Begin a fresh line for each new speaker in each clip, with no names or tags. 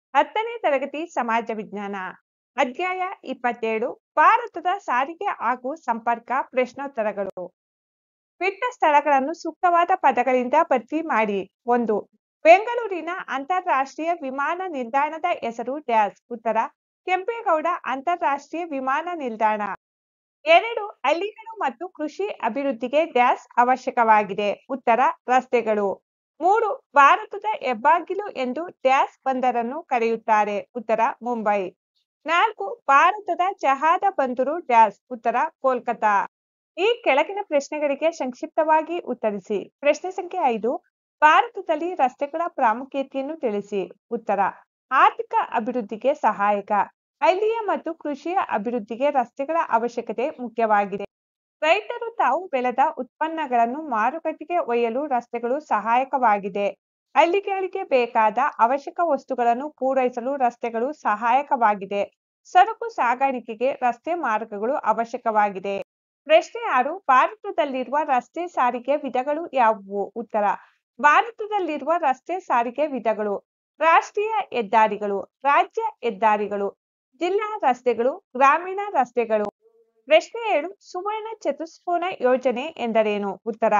ಹತ್ತನೇ ತರಗತಿ ಸಮಾಜ ವಿಜ್ಞಾನ ಅಧ್ಯಾಯ ಇಪ್ಪತ್ತೇಳು ಭಾರತದ ಸಾರಿಗೆ ಹಾಗೂ ಸಂಪರ್ಕ ಪ್ರಶ್ನೋತ್ತರಗಳು ಬಿಟ್ಟ ಸ್ಥಳಗಳನ್ನು ಸೂಕ್ತವಾದ ಪದಗಳಿಂದ ಭರ್ತಿ ಮಾಡಿ ಒಂದು ಬೆಂಗಳೂರಿನ ಅಂತಾರಾಷ್ಟ್ರೀಯ ವಿಮಾನ ನಿಲ್ದಾಣದ ಹೆಸರು ಡ್ಯಾಸ್ ಉತ್ತರ ಕೆಂಪೇಗೌಡ ಅಂತಾರಾಷ್ಟ್ರೀಯ ವಿಮಾನ ನಿಲ್ದಾಣ ಎರಡು ಹಳ್ಳಿಗಳು ಮತ್ತು ಕೃಷಿ ಅಭಿವೃದ್ಧಿಗೆ ಡ್ಯಾಸ್ ಅವಶ್ಯಕವಾಗಿದೆ ಉತ್ತರ ರಸ್ತೆಗಳು ಮೂರು ಭಾರತದ ಹೆಬ್ಬಾಗಿಲು ಎಂದು ಡ್ಯಾಸ್ ಬಂದರನ್ನು ಕರೆಯುತ್ತಾರೆ ಉತ್ತರ ಮುಂಬೈ ನಾಲ್ಕು ಭಾರತದ ಚಹಾದ ಬಂದರು ಡ್ಯಾಸ್ ಉತ್ತರ ಕೋಲ್ಕತಾ ಈ ಕೆಳಗಿನ ಪ್ರಶ್ನೆಗಳಿಗೆ ಸಂಕ್ಷಿಪ್ತವಾಗಿ ಉತ್ತರಿಸಿ ಪ್ರಶ್ನೆ ಸಂಖ್ಯೆ ಐದು ಭಾರತದಲ್ಲಿ ರಸ್ತೆಗಳ ಪ್ರಾಮುಖ್ಯತೆಯನ್ನು ತಿಳಿಸಿ ಉತ್ತರ ಆರ್ಥಿಕ ಅಭಿವೃದ್ಧಿಗೆ ಸಹಾಯಕ ಹಳ್ಳಿಯ ಮತ್ತು ಕೃಷಿಯ ಅಭಿವೃದ್ಧಿಗೆ ರಸ್ತೆಗಳ ಅವಶ್ಯಕತೆ ಮುಖ್ಯವಾಗಿದೆ ರೈತರು ತಾವು ಬೆಳೆದ ಉತ್ಪನ್ನಗಳನ್ನು ಮಾರುಕಟ್ಟೆಗೆ ಒಯ್ಯಲು ರಸ್ತೆಗಳು ಸಹಾಯಕವಾಗಿದೆ ಹಳ್ಳಿಗಳಿಗೆ ಬೇಕಾದ ಅವಶ್ಯಕ ವಸ್ತುಗಳನ್ನು ಪೂರೈಸಲು ರಸ್ತೆಗಳು ಸಹಾಯಕವಾಗಿದೆ ಸರಕು ಸಾಗಾಣಿಕೆಗೆ ರಸ್ತೆ ಮಾರ್ಗಗಳು ಅವಶ್ಯಕವಾಗಿದೆ ಪ್ರಶ್ನೆ ಆರು ಭಾರತದಲ್ಲಿರುವ ರಸ್ತೆ ಸಾರಿಗೆ ವಿಧಗಳು ಯಾವುವು ಉತ್ತರ ಭಾರತದಲ್ಲಿರುವ ರಸ್ತೆ ಸಾರಿಗೆ ವಿಧಗಳು ರಾಷ್ಟ್ರೀಯ ಹೆದ್ದಾರಿಗಳು ರಾಜ್ಯ ಹೆದ್ದಾರಿಗಳು ಜಿಲ್ಲಾ ರಸ್ತೆಗಳು ಗ್ರಾಮೀಣ ರಸ್ತೆಗಳು ಪ್ರಶ್ನೆ ಏಳು ಸುವರ್ಣ ಚತುಷ್ಕೋನ ಯೋಜನೆ ಎಂದರೇನು ಉತ್ತರ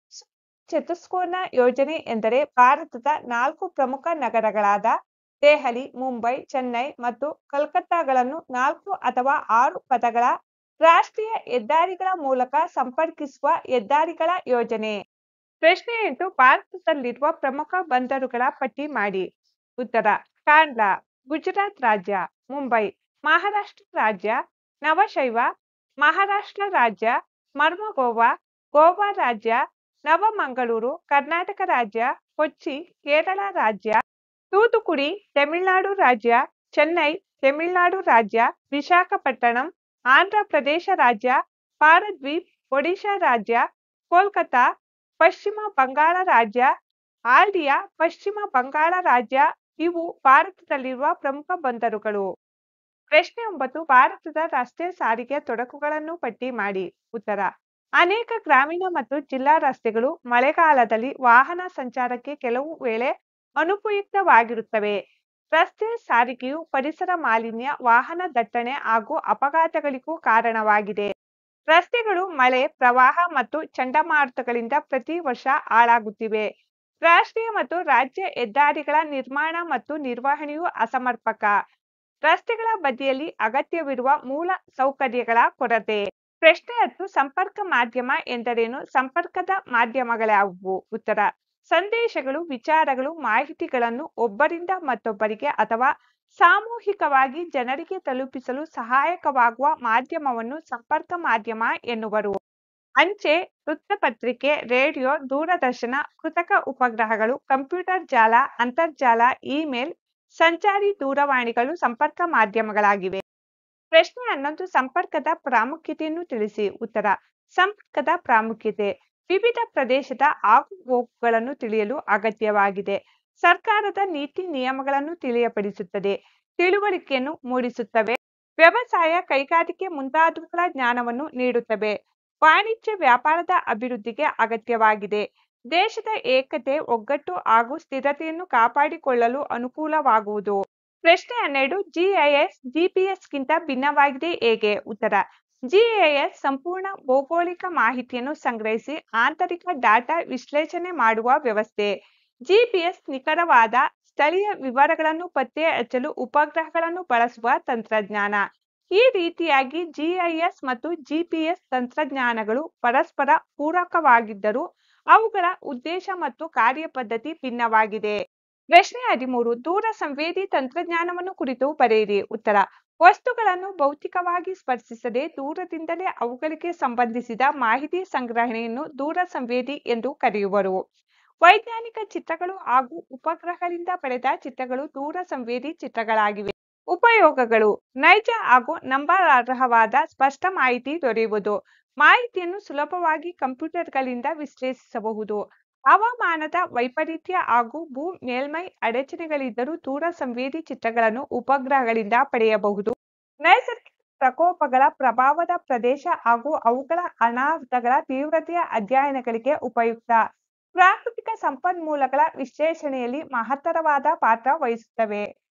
ಚತುಷ್ಕೋನ ಯೋಜನೆ ಎಂದರೆ ಭಾರತದ ನಾಲ್ಕು ಪ್ರಮುಖ ನಗರಗಳಾದ ದೆಹಲಿ ಮುಂಬೈ ಚೆನ್ನೈ ಮತ್ತು ಕಲ್ಕತ್ತಾಗಳನ್ನು ನಾಲ್ಕು ಅಥವಾ ಆರು ಪಥಗಳ ರಾಷ್ಟ್ರೀಯ ಹೆದ್ದಾರಿಗಳ ಮೂಲಕ ಸಂಪರ್ಕಿಸುವ ಹೆದ್ದಾರಿಗಳ ಯೋಜನೆ ಪ್ರಶ್ನೆ ಎಂಟು ಭಾರತದಲ್ಲಿರುವ ಪ್ರಮುಖ ಬಂದರುಗಳ ಪಟ್ಟಿ ಮಾಡಿ ಉತ್ತರ ಕಾಂಡ್ಲಾ ಗುಜರಾತ್ ರಾಜ್ಯ ಮುಂಬೈ ಮಹಾರಾಷ್ಟ್ರ ರಾಜ್ಯ ನವಶೈವ ಮಹಾರಾಷ್ಟ್ರ ರಾಜ್ಯ ಮರ್ಮಗೋವಾ ಗೋವಾ ರಾಜ್ಯ ನವಮಂಗಳೂರು ಕರ್ನಾಟಕ ರಾಜ್ಯ ಕೊಚ್ಚಿ ಕೇರಳ ರಾಜ್ಯ ತೂತುಕುಡಿ ತಮಿಳುನಾಡು ರಾಜ್ಯ ಚೆನ್ನೈ ತಮಿಳುನಾಡು ರಾಜ್ಯ ವಿಶಾಖಪಟ್ಟಣಂ ಆಂಧ್ರ ಪ್ರದೇಶ ರಾಜ್ಯ ಪಾರದ್ವೀಪ್ ಒಡಿಶಾ ರಾಜ್ಯ ಕೋಲ್ಕತಾ ಪಶ್ಚಿಮ ಬಂಗಾಳ ರಾಜ್ಯ ಆಲ್ಡಿಯಾ ಪಶ್ಚಿಮ ಬಂಗಾಳ ರಾಜ್ಯ ಇವು ಭಾರತದಲ್ಲಿರುವ ಪ್ರಮುಖ ಬಂದರುಗಳು ಪ್ರಶ್ನೆ ಒಂಬತ್ತು ಭಾರತದ ರಸ್ತೆ ಸಾರಿಗೆ ತೊಡಕುಗಳನ್ನು ಪಟ್ಟಿ ಮಾಡಿ ಉತ್ತರ ಅನೇಕ ಗ್ರಾಮೀಣ ಮತ್ತು ಜಿಲ್ಲಾ ರಸ್ತೆಗಳು ಮಳೆಗಾಲದಲ್ಲಿ ವಾಹನ ಸಂಚಾರಕ್ಕೆ ಕೆಲವು ವೇಳೆ ಅನುಪಯುಕ್ತವಾಗಿರುತ್ತವೆ ರಸ್ತೆ ಸಾರಿಗೆಯು ಪರಿಸರ ಮಾಲಿನ್ಯ ವಾಹನ ದಟ್ಟಣೆ ಹಾಗೂ ಅಪಘಾತಗಳಿಗೂ ಕಾರಣವಾಗಿದೆ ರಸ್ತೆಗಳು ಮಳೆ ಪ್ರವಾಹ ಮತ್ತು ಚಂಡಮಾರುತಗಳಿಂದ ಪ್ರತಿ ವರ್ಷ ಹಾಳಾಗುತ್ತಿವೆ ರಾಷ್ಟ್ರೀಯ ಮತ್ತು ರಾಜ್ಯ ಹೆದ್ದಾರಿಗಳ ನಿರ್ಮಾಣ ಮತ್ತು ನಿರ್ವಹಣೆಯು ಅಸಮರ್ಪಕ ರಸ್ತೆಗಳ ಬದಿಯಲ್ಲಿ ಅಗತ್ಯವಿರುವ ಮೂಲ ಸೌಕರ್ಯಗಳ ಕೊರತೆ ಪ್ರಶ್ನೆ ಹತ್ತು ಸಂಪರ್ಕ ಮಾಧ್ಯಮ ಎಂದರೇನು ಸಂಪರ್ಕದ ಮಾಧ್ಯಮಗಳ್ಯಾವುವು ಉತ್ತರ ಸಂದೇಶಗಳು ವಿಚಾರಗಳು ಮಾಹಿತಿಗಳನ್ನು ಒಬ್ಬರಿಂದ ಮತ್ತೊಬ್ಬರಿಗೆ ಅಥವಾ ಸಾಮೂಹಿಕವಾಗಿ ಜನರಿಗೆ ತಲುಪಿಸಲು ಸಹಾಯಕವಾಗುವ ಮಾಧ್ಯಮವನ್ನು ಸಂಪರ್ಕ ಮಾಧ್ಯಮ ಎನ್ನುವರು ಅಂಚೆ ವೃತ್ತಪತ್ರಿಕೆ ರೇಡಿಯೋ ದೂರದರ್ಶನ ಕೃತಕ ಉಪಗ್ರಹಗಳು ಕಂಪ್ಯೂಟರ್ ಜಾಲ ಅಂತರ್ಜಾಲ ಇಮೇಲ್ ಸಂಚಾರಿ ದೂರವಾಣಿಗಳು ಸಂಪರ್ಕ ಮಾಧ್ಯಮಗಳಾಗಿವೆ ಪ್ರಶ್ನೆ ಹನ್ನೊಂದು ಸಂಪರ್ಕದ ಪ್ರಾಮುಖ್ಯತೆಯನ್ನು ತಿಳಿಸಿ ಉತ್ತರ ಸಂಪರ್ಕದ ಪ್ರಾಮುಖ್ಯತೆ ವಿವಿಧ ಪ್ರದೇಶದ ಆಗುಹೋಗುಗಳನ್ನು ತಿಳಿಯಲು ಅಗತ್ಯವಾಗಿದೆ ಸರ್ಕಾರದ ನೀತಿ ನಿಯಮಗಳನ್ನು ತಿಳಿಯಪಡಿಸುತ್ತದೆ ತಿಳುವಳಿಕೆಯನ್ನು ಮೂಡಿಸುತ್ತವೆ ವ್ಯವಸಾಯ ಕೈಗಾರಿಕೆ ಮುಂತಾದವುಗಳ ಜ್ಞಾನವನ್ನು ನೀಡುತ್ತವೆ ವಾಣಿಜ್ಯ ವ್ಯಾಪಾರದ ಅಭಿವೃದ್ಧಿಗೆ ಅಗತ್ಯವಾಗಿದೆ ದೇಶದ ಏಕತೆ ಒಗ್ಗಟ್ಟು ಹಾಗೂ ಸ್ಥಿರತೆಯನ್ನು ಕಾಪಾಡಿಕೊಳ್ಳಲು ಅನುಕೂಲವಾಗುವುದು ಪ್ರಶ್ನೆ ಹನ್ನೆರಡು ಜಿಐಎಸ್ ಜಿಪಿಎಸ್ಗಿಂತ ಭಿನ್ನವಾಗಿದೆ ಹೇಗೆ ಉತ್ತರ ಜಿಐಎಸ್ ಸಂಪೂರ್ಣ ಭೌಗೋಳಿಕ ಮಾಹಿತಿಯನ್ನು ಸಂಗ್ರಹಿಸಿ ಆಂತರಿಕ ಡಾಟಾ ವಿಶ್ಲೇಷಣೆ ಮಾಡುವ ವ್ಯವಸ್ಥೆ ಜಿಪಿಎಸ್ ನಿಖರವಾದ ಸ್ಥಳೀಯ ವಿವರಗಳನ್ನು ಪತ್ತೆ ಹಚ್ಚಲು ಉಪಗ್ರಹಗಳನ್ನು ಬಳಸುವ ತಂತ್ರಜ್ಞಾನ ಈ ರೀತಿಯಾಗಿ ಜಿಐಎಸ್ ಮತ್ತು ಜಿಪಿಎಸ್ ತಂತ್ರಜ್ಞಾನಗಳು ಪರಸ್ಪರ ಪೂರಕವಾಗಿದ್ದರೂ ಅವುಗಳ ಉದ್ದೇಶ ಮತ್ತು ಕಾರ್ಯಪದ್ಧತಿ ಭಿನ್ನವಾಗಿದೆ ಪ್ರಶ್ನೆ ಹದಿಮೂರು ದೂರ ಸಂವೇದಿ ತಂತ್ರಜ್ಞಾನವನ್ನು ಕುರಿತು ಬರೆಯಿರಿ ಉತ್ತರ ವಸ್ತುಗಳನ್ನು ಭೌತಿಕವಾಗಿ ಸ್ಪರ್ಶಿಸದೆ ದೂರದಿಂದಲೇ ಅವುಗಳಿಗೆ ಸಂಬಂಧಿಸಿದ ಮಾಹಿತಿ ಸಂಗ್ರಹಣೆಯನ್ನು ದೂರ ಸಂವೇದಿ ಎಂದು ಕರೆಯುವರು ವೈಜ್ಞಾನಿಕ ಚಿತ್ರಗಳು ಹಾಗೂ ಉಪಗ್ರಹಗಳಿಂದ ಪಡೆದ ಚಿತ್ರಗಳು ದೂರ ಸಂವೇದಿ ಚಿತ್ರಗಳಾಗಿವೆ ಉಪಯೋಗಗಳು ನೈಜ ಹಾಗೂ ನಂಬಲಾರ್ಹವಾದ ಸ್ಪಷ್ಟ ಮಾಹಿತಿ ದೊರೆಯುವುದು ಮಾಹಿತಿಯನ್ನು ಸುಲಭವಾಗಿ ಕಂಪ್ಯೂಟರ್ಗಳಿಂದ ವಿಶ್ಲೇಷಿಸಬಹುದು ಹವಾಮಾನದ ವೈಪರೀತ್ಯ ಹಾಗೂ ಭೂ ಮೇಲ್ಮೈ ಅಡಚಣೆಗಳಿದ್ದರೂ ದೂರ ಸಂವೇದಿ ಚಿತ್ರಗಳನ್ನು ಉಪಗ್ರಹಗಳಿಂದ ಪಡೆಯಬಹುದು ನೈಸರ್ಗಿಕ ಪ್ರಕೋಪಗಳ ಪ್ರಭಾವದ ಪ್ರದೇಶ ಹಾಗೂ ಅವುಗಳ ಅನಾಹುತಗಳ ತೀವ್ರತೆಯ ಅಧ್ಯಯನಗಳಿಗೆ ಉಪಯುಕ್ತ ಪ್ರಾಕೃತಿಕ ಸಂಪನ್ಮೂಲಗಳ ವಿಶ್ಲೇಷಣೆಯಲ್ಲಿ ಮಹತ್ತರವಾದ ಪಾತ್ರ ವಹಿಸುತ್ತವೆ